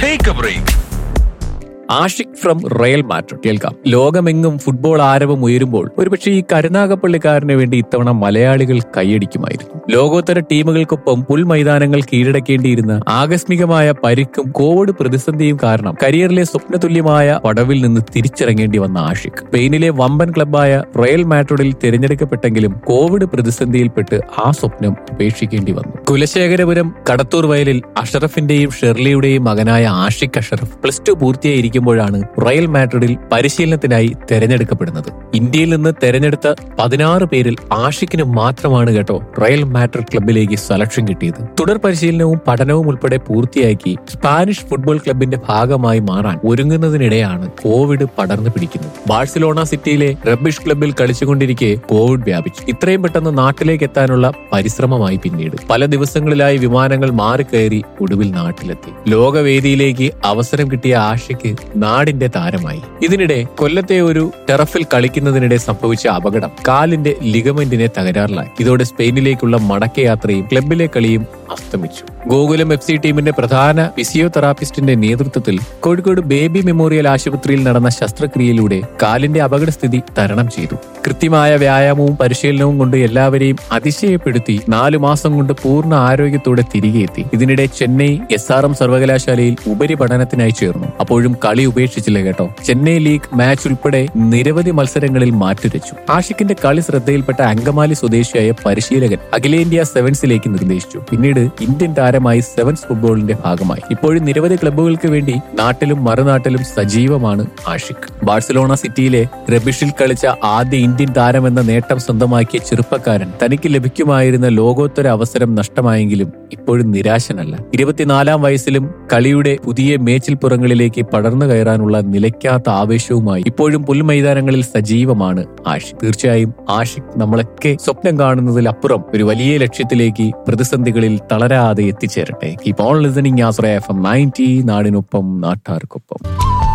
take a break Ashiq from Real Madrid കേൾക്കാം ലോകമെങ്ങും football ആരവം ഉയരുമ്പോൾ ഒരുപക്ഷെ ഈ കരുനാഗപ്പള്ളിക്കാരന് വേണ്ടി ഇത്തവണ മലയാളികൾ കൈയടിക്കുമായിരുന്നു ലോകോത്തര ടീമുകൾക്കൊപ്പം പുൽമൈതാനങ്ങൾ കീഴടക്കേണ്ടിയിരുന്ന ആകസ്മികമായ പരിക്കും കോവിഡ് പ്രതിസന്ധിയും കാരണം കരിയറിലെ സ്വപ്നതുല്യമായ പടവിൽ നിന്ന് തിരിച്ചിറങ്ങേണ്ടി വന്ന ആഷിഖ് സ്പെയിനിലെ വമ്പൻ ക്ലബായ റയൽ മാഡ്രിഡിൽ തിരഞ്ഞെടുക്കപ്പെട്ടെങ്കിലും കോവിഡ് പ്രതിസന്ധിയിൽപ്പെട്ട് ആ സ്വപ്നം ഉപേക്ഷിക്കേണ്ടി വന്നു കുലശേഖരപുരം കടത്തൂർ വയലിൽ അഷറഫിന്റെയും ഷെർലിയുടെയും മകനായ ആഷിഖ് അഷറഫ് പ്ലസ് ടു പൂർത്തിയായിരിക്കുമ്പോഴാണ് റയൽ മാഡ്രിഡിൽ പരിശീലനത്തിനായി തെരഞ്ഞെടുക്കപ്പെടുന്നത് ഇന്ത്യയിൽ നിന്ന് തെരഞ്ഞെടുത്ത പതിനാറ് പേരിൽ ആഷിഖിന് മാത്രമാണ് കേട്ടോ റയൽ മാഡ്രിഡ് ക്ലബിലേക്ക് സെലക്ഷൻ കിട്ടിയത് തുടർ പരിശീലനവും പഠനവും ഉൾപ്പെടെ പൂർത്തിയാക്കി സ്പാനിഷ് ഫുട്ബോൾ ക്ലബിന്റെ ഭാഗമായി മാറാൻ ഒരുങ്ങുന്നതിനിടെയാണ് കോവിഡ് പടർന്നു പിടിക്കുന്നത് ബാഴ്സലോണ സിറ്റിയിലെ റബ്ബിഷ് ക്ലബിൽ കളിച്ചുകൊണ്ടിരിക്കെ കോവിഡ് വ്യാപിച്ചു ഇത്രയും പെട്ടെന്ന് നാട്ടിലേക്ക് എത്താനുള്ള പരിശ്രമമായി പിന്നീട് പല ദിവസങ്ങളിലായി വിമാനങ്ങൾ മാറിക്കയറി ഒടുവിൽ നാട്ടിലെത്തി ലോകവേദിയിലേക്ക് അവസരം കിട്ടിയ ആഷയ്ക്ക് നാടിന്റെ താരമായി ഇതിനിടെ കൊല്ലത്തെ ഒരു ടെറഫിൽ കളിക്കുന്നതിനിടെ സംഭവിച്ച അപകടം കാലിന്റെ ലിഗമെന്റിനെ തകരാറിലായി ഇതോടെ സ്പെയിനിലേക്കുള്ള മടക്കയാത്രയും ക്ലബിലെ കളിയും അസ്തമിച്ചു ഗോകുലം എഫ് സി ടീമിന്റെ പ്രധാന ഫിസിയോതെറാപ്പിസ്റ്റിന്റെ നേതൃത്വത്തിൽ കോഴിക്കോട് ബേബി മെമ്മോറിയൽ ആശുപത്രിയിൽ നടന്ന ശസ്ത്രക്രിയയിലൂടെ കാലിന്റെ അപകടസ്ഥിതി തരണം ചെയ്തു കൃത്യമായ വ്യായാമവും പരിശീലനവും കൊണ്ട് എല്ലാവരെയും അതിശയപ്പെടുത്തി നാലു മാസം കൊണ്ട് പൂർണ്ണ ആരോഗ്യത്തോടെ തിരികെ എത്തി ഇതിനിടെ ചെന്നൈ എസ് ആർ എം സർവകലാശാലയിൽ ഉപരിപഠനത്തിനായി ചേർന്നു അപ്പോഴും കളി ഉപേക്ഷിച്ചില്ല കേട്ടോ ചെന്നൈ ലീഗ് മാച്ച് ഉൾപ്പെടെ നിരവധി മത്സരങ്ങളിൽ മാറ്റുരച്ചു ആഷിഖിന്റെ കളി ശ്രദ്ധയിൽപ്പെട്ട അങ്കമാലി സ്വദേശിയായ പരിശീലകൻ അഖിലേന്ത്യാ സെവൻസിലേക്ക് നിർദ്ദേശിച്ചു പിന്നീട് ഇന്ത്യൻ താരമായി സെവൻസ് ഫുട്ബോളിന്റെ ഭാഗമായി ഇപ്പോഴും നിരവധി ക്ലബ്ബുകൾക്ക് വേണ്ടി നാട്ടിലും മറുനാട്ടിലും സജീവമാണ് ആഷിഖ് ബാഴ്സലോണ സിറ്റിയിലെ റബിഷിൽ കളിച്ച ആദ്യ ഇന്ത്യൻ താരമെന്ന നേട്ടം സ്വന്തമാക്കിയ ചെറുപ്പക്കാരൻ തനിക്ക് ലഭിക്കുമായിരുന്ന ലോകോത്തര അവസരം നഷ്ടമായെങ്കിലും ഇപ്പോഴും നിരാശനല്ല ഇരുപത്തിനാലാം വയസ്സിലും കളിയുടെ പുതിയ മേച്ചിൽപ്പുറങ്ങളിലേക്ക് പടർന്നു കയറാനുള്ള നിലയ്ക്കാത്ത ആവേശവുമായി ഇപ്പോഴും പുൽമൈതാനങ്ങളിൽ സജീവമാണ് ആഷിഖ് തീർച്ചയായും ആഷിഖ് നമ്മളൊക്കെ സ്വപ്നം കാണുന്നതിലപ്പുറം ഒരു വലിയ ലക്ഷ്യത്തിലേക്ക് പ്രതിസന്ധികളിൽ തളരാതെ എത്തിച്ചേരട്ടെ keep on listening Ashraya F M ninety നാടിനൊപ്പം നാട്ടാർക്കൊപ്പം